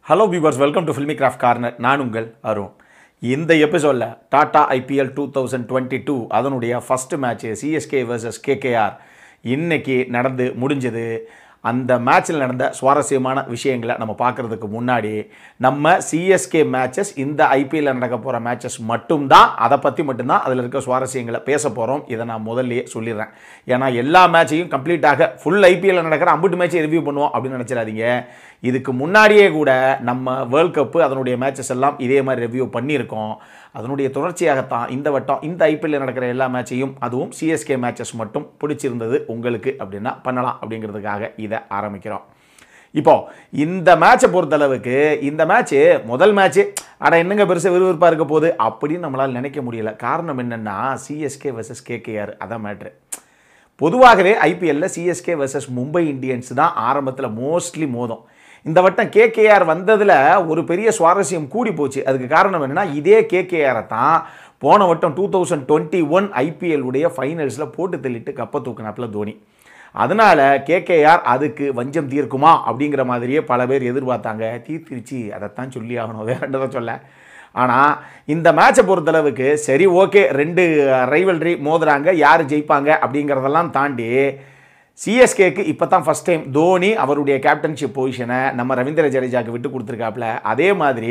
hello viewers welcome to Filmi Craft Corner நான் உங்கள் அருண் இந்த எபிசோடில் Tata IPL two thousand twenty two அதனுடைய first match CSK vs KKR இன்னைக்கு நடந்து முடிஞ்சது அந்த மேட்ச்சில் நடந்த சுவாரஸ்யமான விஷயங்களை நம்ம பார்க்குறதுக்கு முன்னாடி நம்ம சிஎஸ்கே மேட்சஸ் இந்த ஐபிஎல்ல நடக்க போகிற மேட்சஸ் மட்டும்தான் அதை பற்றி மட்டும்தான் அதில் இருக்க சுவாரஸ்யங்களை பேச போகிறோம் இதை நான் முதல்லயே சொல்லிடுறேன் ஏன்னா எல்லா மேட்சையும் கம்ப்ளீட்டாக ஃபுல் ஐபிஎல்ல நடக்கிற அம்புட்டு மேட்சை ரிவ்யூ பண்ணுவோம் அப்படின்னு நினச்சிடாதீங்க இதுக்கு முன்னாடியே கூட நம்ம வேர்ல்ட் கப்பு அதனுடைய மேட்சஸ் எல்லாம் இதே மாதிரி ரிவ்யூ பண்ணியிருக்கோம் அதனுடைய தொடர்ச்சியாகத்தான் இந்த வட்டம் இந்த ஐபிஎல்ல நடக்கிற எல்லா மேட்சையும் அதுவும் சிஎஸ்கே மேட்சஸ் மட்டும் பிடிச்சிருந்தது உங்களுக்கு அப்படின்னா பண்ணலாம் அப்படிங்கிறதுக்காக இதை ஆரம்பிக்கிறோம் இப்போ இந்த மேட்சை பொறுத்தளவுக்கு இந்த மேட்ச்சு முதல் மேட்ச்சு அட என்னங்க பெருசாக விறுவிறுப்பாக இருக்க போகுது அப்படின்னு நம்மளால் நினைக்க முடியல காரணம் என்னென்னா சிஎஸ்கே வெர்சஸ் கேகேஆர் அதான் மேட்ரு பொதுவாகவே ஐபிஎல்ல சிஎஸ்கே வெர்சஸ் மும்பை இந்தியன்ஸ் தான் ஆரம்பத்தில் மோஸ்ட்லி மோதும் இந்த வட்டம் கேகேஆர் வந்ததில் ஒரு பெரிய சுவாரஸ்யம் கூடி போச்சு அதுக்கு காரணம் என்னென்னா இதே கேகேஆரை தான் போன வட்டம் two thousand twenty one IPL உடைய ஃபைனல்ஸில் போட்டு தள்ளிட்டு கப்பை தூக்கினாப்புல தோனி அதனால் கேகேஆர் அதுக்கு வஞ்சம் தீர்க்குமா அப்படிங்கிற மாதிரியே பல பேர் எதிர்பார்த்தாங்க தீர்த்திருச்சு அதைத்தான் சொல்லி ஆகணும் வேற என்னதை சொல்ல ஆனால் இந்த மேட்சை பொறுத்தளவுக்கு சரி ஓகே ரெண்டு ரைவல்ரி மோதுறாங்க யார் ஜெயிப்பாங்க அப்படிங்கிறதெல்லாம் தாண்டி சிஎஸ்கேக்கு இப்போ தான் ஃபஸ்ட் டைம் தோனி அவருடைய கேப்டன்ஷிப் பொசிஷனை நம்ம ரவீந்திர ஜடேஜாக்கு விட்டு கொடுத்துருக்காப்புல அதே மாதிரி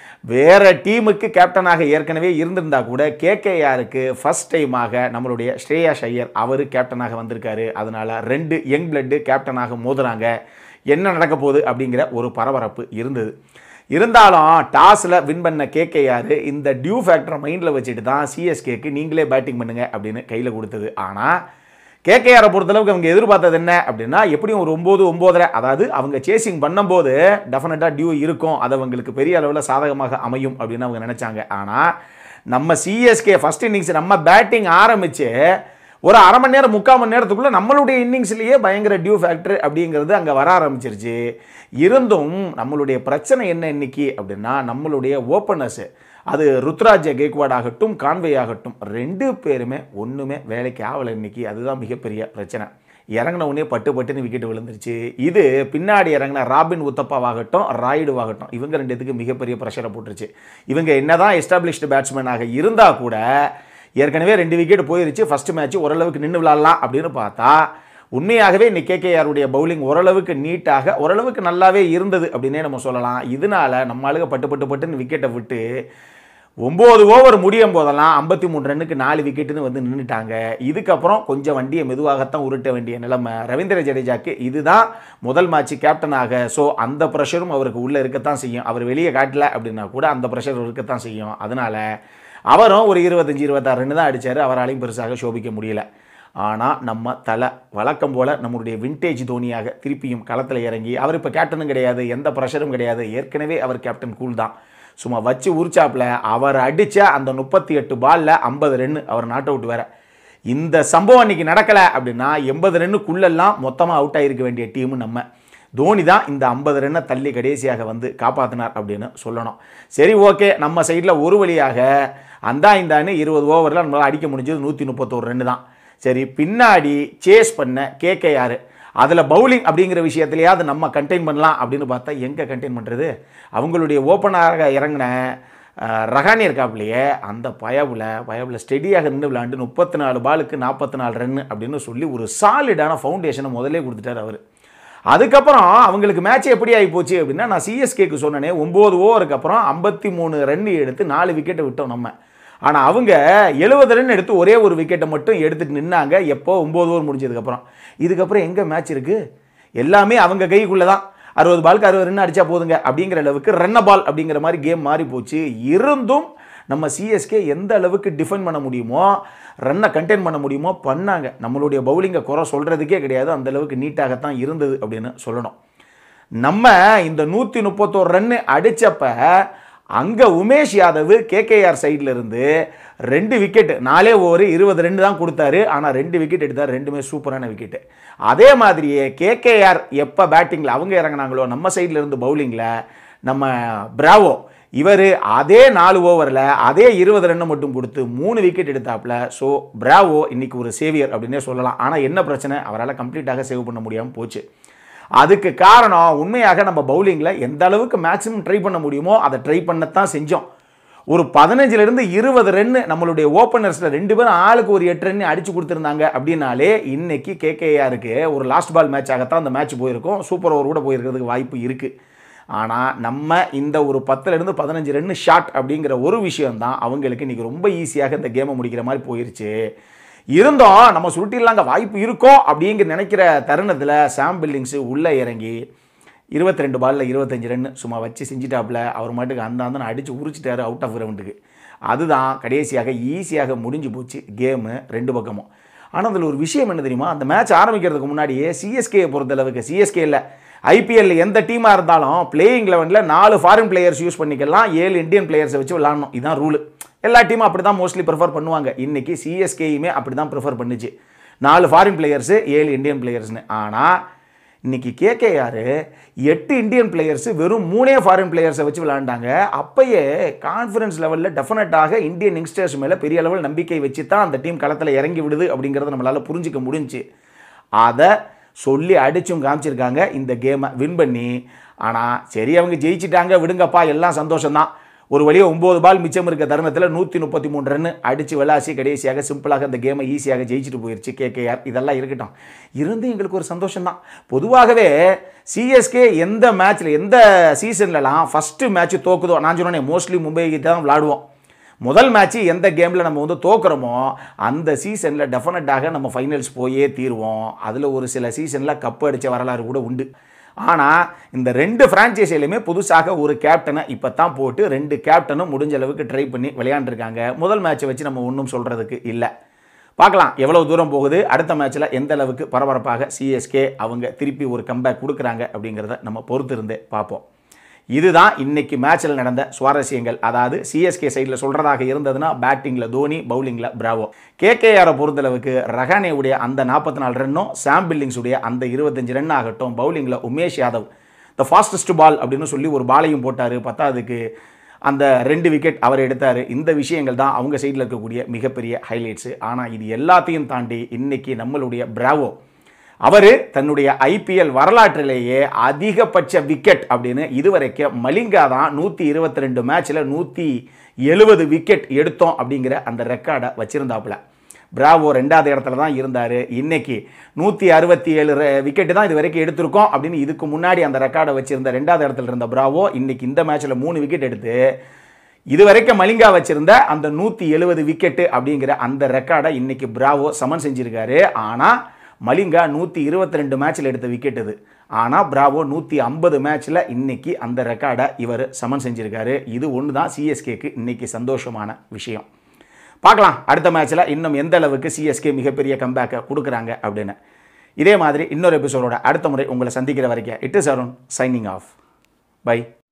வேற டீமுக்கு கேப்டனாக ஏற்கனவே இருந்திருந்தா கூட கேகேஆருக்கு ஃபஸ்ட் டைமாக நம்மளுடைய ஸ்ரேயாஸ் ஐயர் அவர் கேப்டனாக வந்திருக்காரு அதனால ரெண்டு யங் பிளட்டு கேப்டனாக மோதுறாங்க என்ன நடக்க போகுது அப்படிங்கிற ஒரு பரபரப்பு இருந்தது இருந்தாலும் டாஸில் வின் பண்ண கேகேஆர் இந்த டியூ ஃபேக்டரை மைண்டில் வச்சுட்டு தான் சிஎஸ்கேக்கு நீங்களே பேட்டிங் பண்ணுங்க அப்படின்னு கையில் கொடுத்தது ஆனால் கேகேஆரை பொறுத்தளவுக்கு அவங்க எதிர்பார்த்தது என்ன அப்படின்னா எப்படியும் ஒரு ஒம்பது ஒம்போதரை அதாவது அவங்க சேசிங் பண்ணும்போது டெஃபினட்டாக டியூ இருக்கும் அது அவங்களுக்கு பெரிய அளவில் சாதகமாக அமையும் அப்படின்னு அவங்க நினச்சாங்க ஆனால் நம்ம சிஎஸ்கே ஃபஸ்ட் இன்னிங்ஸ் நம்ம பேட்டிங் ஆரம்பித்து ஒரு அரை மணி நேரம் முக்கால் மணி நேரத்துக்குள்ளே நம்மளுடைய இன்னிங்ஸ்லேயே பயங்கர டியூ ஃபேக்டர் அப்படிங்கிறது அங்கே வர ஆரம்பிச்சிருச்சு இருந்தும் நம்மளுடைய பிரச்சனை என்ன இன்னைக்கு அப்படின்னா நம்மளுடைய ஓப்பனர்ஸு அது ருத்ராஜ் கெய்க்வாட் ஆகட்டும் கான்வே ஆகட்டும் ரெண்டு பேருமே ஒன்றுமே வேலைக்கு ஆகலை இன்னைக்கு அதுதான் மிகப்பெரிய பிரச்சனை இறங்கின உடனே பட்டு பட்டுன்னு விக்கெட் விழுந்துருச்சு இது பின்னாடி இறங்கின ராபின் உத்தப்பாவாகட்டும் ராய்டுவாகட்டும் இவங்க ரெண்டுத்துக்கு மிகப்பெரிய ப்ரெஷரை போட்டுருச்சு இவங்க என்னதான் எஸ்டாப்ளிஷ்டு பேட்ஸ்மேனாக இருந்தால் கூட ஏற்கனவே ரெண்டு விக்கெட் போயிருச்சு ஃபர்ஸ்ட் மேட்ச் ஓரளவுக்கு நின்று விளாட்லாம் அப்படின்னு பார்த்தா உண்மையாகவே இன்னைக்கு கேகேஆருடைய பவுலிங் ஓரளவுக்கு நீட்டாக ஓரளவுக்கு நல்லாவே இருந்தது அப்படின்னே நம்ம சொல்லலாம் இதனால நம்ம ஆளுங்க பட்டு பட்டு பட்டுன்னு விக்கெட்டை விட்டு ஒம்பது ஓவர் முடியும் போதெல்லாம் ஐம்பத்தி மூணு ரன்னுக்கு நாலு விக்கெட்டுன்னு வந்து நின்றுட்டாங்க இதுக்கப்புறம் கொஞ்சம் வண்டியை மெதுவாகத்தான் உருட்ட வேண்டிய நிலைமை ரவீந்திர ஜடேஜாக்கு இதுதான் முதல் மேட்ச் கேப்டனாக ஸோ அந்த ப்ரெஷரும் அவருக்கு உள்ளே இருக்கத்தான் செய்யும் அவர் வெளியே காட்டல அப்படின்னா கூட அந்த ப்ரெஷர் இருக்கத்தான் செய்யும் அதனால அவரும் ஒரு இருபத்தஞ்சி இருபத்தாறு ரன் தான் அடித்தார் அவராலையும் பெருசாக சோபிக்க முடியல ஆனால் நம்ம தலை வழக்கம் போல் நம்மளுடைய விண்டேஜ் தோனியாக திருப்பியும் களத்தில் இறங்கி அவர் இப்போ கேப்டனும் கிடையாது எந்த ப்ரெஷரும் கிடையாது ஏற்கனவே அவர் கேப்டன் கூல் தான் சும்மா வச்சு உரிச்சாப்பில் அவர் அடித்த அந்த முப்பத்தி எட்டு பாலில் ஐம்பது ரன்னு அவர் நாட் அவுட் வேற இந்த சம்பவம் இன்னைக்கு நடக்கலை அப்படின்னா எண்பது ரன்னுக்குள்ளெல்லாம் மொத்தமாக அவுட் ஆகிருக்க வேண்டிய டீமு நம்ம தோனி தான் இந்த ஐம்பது ரன்னை தள்ளி கடைசியாக வந்து காப்பாற்றினார் அப்படின்னு சொல்லணும் சரி ஓகே நம்ம சைடில் ஒரு வழியாக அந்தா இந்தான்னு இருபது ஓவரில் நம்மளால் அடிக்க முடிஞ்சது நூற்றி முப்பத்தோரு ரன்னு தான் சரி பின்னாடி சேஸ் பண்ண கேகேஆர் அதில் பவுலிங் அப்படிங்கிற விஷயத்துலையாவது நம்ம கண்டெயின் பண்ணலாம் அப்படின்னு பார்த்தா எங்கே கண்டெயின் பண்ணுறது அவங்களுடைய ஓப்பனாக இறங்கின ரஹானி இருக்காப்புலையே அந்த பயவில் பயவில் ஸ்டெடியாக நின்று விளையாண்டு முப்பத்தி நாலு பாலுக்கு நாற்பத்தி நாலு ரன்னு அப்படின்னு சொல்லி ஒரு சாலிடான ஃபவுண்டேஷனை முதலே கொடுத்துட்டார் அவர் அதுக்கப்புறம் அவங்களுக்கு மேட்ச் எப்படி ஆகி போச்சு அப்படின்னா நான் சிஎஸ்கேக்கு சொன்னனே ஒம்பது ஓவருக்கு அப்புறம் ஐம்பத்தி மூணு ரன் எடுத்து நாலு விக்கெட்டை விட்டோம் நம்ம ஆனால் அவங்க எழுபது ரன் எடுத்து ஒரே ஒரு விக்கெட்டை மட்டும் எடுத்துட்டு நின்னாங்க எப்போ ஒம்பது ஓவர் முடிஞ்சதுக்கப்புறம் இதுக்கப்புறம் எங்கே மேட்ச் இருக்குது எல்லாமே அவங்க கைக்குள்ளே தான் அறுபது பாலுக்கு அறுபது ரன் அடித்தா போதுங்க அப்படிங்கிற அளவுக்கு ரன்ன பால் அப்படிங்கிற மாதிரி கேம் மாறி போச்சு இருந்தும் நம்ம சிஎஸ்கே எந்த அளவுக்கு டிஃபெண்ட் பண்ண முடியுமோ ரன்னை கண்டெயின் பண்ண முடியுமோ பண்ணாங்க நம்மளுடைய பவுலிங்கை குறை சொல்கிறதுக்கே கிடையாது அந்த அளவுக்கு நீட்டாகத்தான் இருந்தது அப்படின்னு சொல்லணும் நம்ம இந்த நூற்றி முப்பத்தோரு ரன்னு அடித்தப்ப அங்கே உமேஷ் யாதவ் கேகேஆர் சைடில் இருந்து ரெண்டு விக்கெட் நாலே ஓவர் இருபது ரெண்டு தான் கொடுத்தாரு ஆனால் ரெண்டு விக்கெட் எடுத்தார் ரெண்டுமே சூப்பரான விக்கெட்டு அதே மாதிரியே கேகேஆர் எப்போ பேட்டிங்கில் அவங்க இறங்கினாங்களோ நம்ம சைடில் இருந்து பவுலிங்கில் நம்ம பிராவோ இவர் அதே நாலு ஓவரில் அதே இருபது ரன்னை மட்டும் கொடுத்து மூணு விக்கெட் எடுத்தாப்புல ஸோ பிராவோ இன்னைக்கு ஒரு சேவியர் அப்படின்னே சொல்லலாம் ஆனால் என்ன பிரச்சனை அவரால் கம்ப்ளீட்டாக சேவ் பண்ண முடியாமல் போச்சு அதுக்கு காரணம் உண்மையாக நம்ம பவுலிங்கில் எந்த அளவுக்கு மேக்ஸிமம் ட்ரை பண்ண முடியுமோ அதை ட்ரை பண்ணத்தான் செஞ்சோம் ஒரு பதினஞ்சுலேருந்து இருபது ரன் நம்மளுடைய ஓப்பனர்ஸில் ரெண்டு பேரும் ஆளுக்கு ஒரு எட்டு ரன் அடிச்சு கொடுத்துருந்தாங்க அப்படின்னாலே இன்னைக்கு கேகேஆருக்கு ஒரு லாஸ்ட் பால் மேட்சாகத்தான் அந்த மேட்ச் போயிருக்கும் சூப்பர் ஓவர் கூட போயிருக்கிறதுக்கு வாய்ப்பு இருக்குது ஆனால் நம்ம இந்த ஒரு பத்துலேருந்து பதினஞ்சு ரன் ஷாட் அப்படிங்கிற ஒரு விஷயம்தான் அவங்களுக்கு இன்றைக்கி ரொம்ப ஈஸியாக இந்த கேமை முடிக்கிற மாதிரி போயிருச்சு இருந்தோம் நம்ம சுருட்டிடலாங்க வாய்ப்பு இருக்கோ அப்படிங்கிற நினைக்கிற தருணத்தில் சாம் பில்லிங்ஸு உள்ளே இறங்கி இருபத்தி ரெண்டு பாலில் இருபத்தஞ்சு ரன் சும்மா வச்சு செஞ்சிட்டாப்புல அவர் மாட்டுக்கு அந்த அந்த அடித்து உரிச்சிட்டாரு அவுட் ஆஃப் கிரவுண்டுக்கு அதுதான் கடைசியாக ஈஸியாக முடிஞ்சு போச்சு கேமு ரெண்டு பக்கமும் ஆனால் அதில் ஒரு விஷயம் என்ன தெரியுமா அந்த மேட்ச் ஆரம்பிக்கிறதுக்கு முன்னாடியே சிஎஸ்கேயை பொறுத்தளவுக்கு சிஎஸ்கே இல்லை ஐபிஎல்ல எந்த டீமாக இருந்தாலும் பிளேயிங் லெவனில் நாலு ஃபாரின் பிளேயர்ஸ் யூஸ் பண்ணிக்கலாம் ஏழு இந்தியன் பிளேயர்ஸை வச்சு விளாடணும் இதுதான் ரூல் எல்லா டீமும் அப்படி தான் மோஸ்ட்லி ப்ரிஃபர் பண்ணுவாங்க இன்றைக்கி சிஎஸ்கேயுமே அப்படி தான் ப்ரிஃபர் பண்ணுச்சு நாலு ஃபாரின் பிளேயர்ஸு ஏழு இந்தியன் பிளேயர்ஸ்னு ஆனால் இன்னைக்கு கேகேஆர் எட்டு இந்தியன் பிளேயர்ஸ் வெறும் மூணே ஃபாரின் பிளேயர்ஸை வச்சு விளாண்டாங்க அப்பயே கான்ஃபிடன்ஸ் லெவலில் டெஃபினட்டாக இந்தியன் யங்ஸ்டர்ஸ் மேலே பெரிய லெவல் நம்பிக்கை வச்சு தான் அந்த டீம் களத்தில் இறங்கி விடுது அப்படிங்கிறத நம்மளால் புரிஞ்சிக்க முடிஞ்சுச்சு அதை சொல்லி அடிச்சும் காமிச்சிருக்காங்க இந்த கேமை வின் பண்ணி ஆனால் சரி அவங்க ஜெயிச்சிட்டாங்க விடுங்கப்பா எல்லாம் சந்தோஷம்தான் ஒரு வழியாக ஒம்பது பால் மிச்சம் இருக்க தருணத்தில் நூற்றி முப்பத்தி மூணு ரன் அடித்து விளாசி கடைசியாக சிம்பிளாக இந்த கேமை ஈஸியாக ஜெயிச்சுட்டு போயிடுச்சு கேகேஆர் இதெல்லாம் இருக்கட்டும் இருந்து எங்களுக்கு ஒரு சந்தோஷம் தான் பொதுவாகவே சிஎஸ்கே எந்த மேட்ச்சில் எந்த சீசன்லலாம் ஃபஸ்ட்டு மேட்ச் தோக்குதோ நான் சொன்னேன் மோஸ்ட்லி மும்பைக்கு தான் விளாடுவோம் முதல் மேட்ச்சு எந்த கேமில் நம்ம வந்து தோக்குறோமோ அந்த சீசனில் டெஃபினட்டாக நம்ம ஃபைனல்ஸ் போயே தீருவோம் அதில் ஒரு சில சீசனில் கப்பு அடித்த வரலாறு கூட உண்டு ஆனால் இந்த ரெண்டு ஃப்ரான்ச்சைஸிலையுமே புதுசாக ஒரு கேப்டனை இப்போ தான் போட்டு ரெண்டு கேப்டனும் முடிஞ்ச அளவுக்கு ட்ரை பண்ணி விளையாண்டுருக்காங்க முதல் மேட்ச்சை வச்சு நம்ம ஒன்றும் சொல்கிறதுக்கு இல்லை பார்க்கலாம் எவ்வளோ தூரம் போகுது அடுத்த மேட்ச்சில் எந்த அளவுக்கு பரபரப்பாக சிஎஸ்கே அவங்க திருப்பி ஒரு கம்பேக் கொடுக்குறாங்க அப்படிங்கிறத நம்ம பொறுத்திருந்தே பார்ப்போம் இதுதான் இன்னைக்கு மேட்ச்சில் நடந்த சுவாரஸ்யங்கள் அதாவது சிஎஸ்கே சைடில் சொல்கிறதாக இருந்ததுன்னா பேட்டிங்கில் தோனி பவுலிங்கில் பிராவோ கேகேஆரை பொறுத்தளவுக்கு ரஹானேவுடைய அந்த நாற்பத்தி நாலு ரன்னும் சாம் பில்லிங்ஸுடைய அந்த இருபத்தஞ்சு ரன் ஆகட்டும் பவுலிங்கில் Umesh Yadav the fastest ball அப்படின்னு சொல்லி ஒரு பாலையும் போட்டார் பத்தாவதுக்கு அந்த ரெண்டு விக்கெட் அவர் எடுத்தார் இந்த விஷயங்கள் தான் அவங்க சைடில் இருக்கக்கூடிய மிகப்பெரிய ஹைலைட்ஸு ஆனால் இது எல்லாத்தையும் தாண்டி இன்னைக்கு நம்மளுடைய பிராவோ அவர் தன்னுடைய ஐபிஎல் வரலாற்றிலேயே அதிகபட்ச விக்கெட் அப்படின்னு இதுவரைக்கும் மலிங்கா தான் நூற்றி இருபத்தி ரெண்டு மேட்ச்சில் நூற்றி எழுபது விக்கெட் எடுத்தோம் அப்படிங்கிற அந்த ரெக்கார்டை வச்சுருந்தாப்புல பிராவோ ரெண்டாவது இடத்துல தான் இருந்தார் இன்னைக்கு நூற்றி அறுபத்தி ஏழு விக்கெட்டு தான் இது வரைக்கும் எடுத்திருக்கோம் அப்படின்னு இதுக்கு முன்னாடி அந்த ரெக்கார்டை வச்சிருந்த ரெண்டாவது இடத்துல இருந்த பிராவோ இன்னைக்கு இந்த மேட்ச்சில் மூணு விக்கெட் எடுத்து இது வரைக்கும் மலிங்கா வச்சிருந்த அந்த நூற்றி எழுபது விக்கெட்டு அப்படிங்கிற அந்த ரெக்கார்டை இன்னைக்கு பிராவோ சமன் செஞ்சிருக்காரு ஆனால் மலிங்கா நூற்றி இருபத்தி ரெண்டு மேட்ச்சில் எடுத்த விக்கெட் இது ஆனால் பிராவோ நூற்றி ஐம்பது மேட்ச்சில் இன்னைக்கு அந்த ரெக்கார்டை இவர் சமன் செஞ்சிருக்காரு இது ஒன்று தான் சிஎஸ்கேக்கு இன்னைக்கு சந்தோஷமான விஷயம் பார்க்கலாம் அடுத்த மேட்ச்சில் இன்னும் எந்த அளவுக்கு சிஎஸ்கே மிகப்பெரிய கம்பேக்கை கொடுக்குறாங்க அப்படின்னு இதே மாதிரி இன்னொரு எபிசோடோட அடுத்த முறை உங்களை சந்திக்கிற வரைக்கும் it is Arun signing off by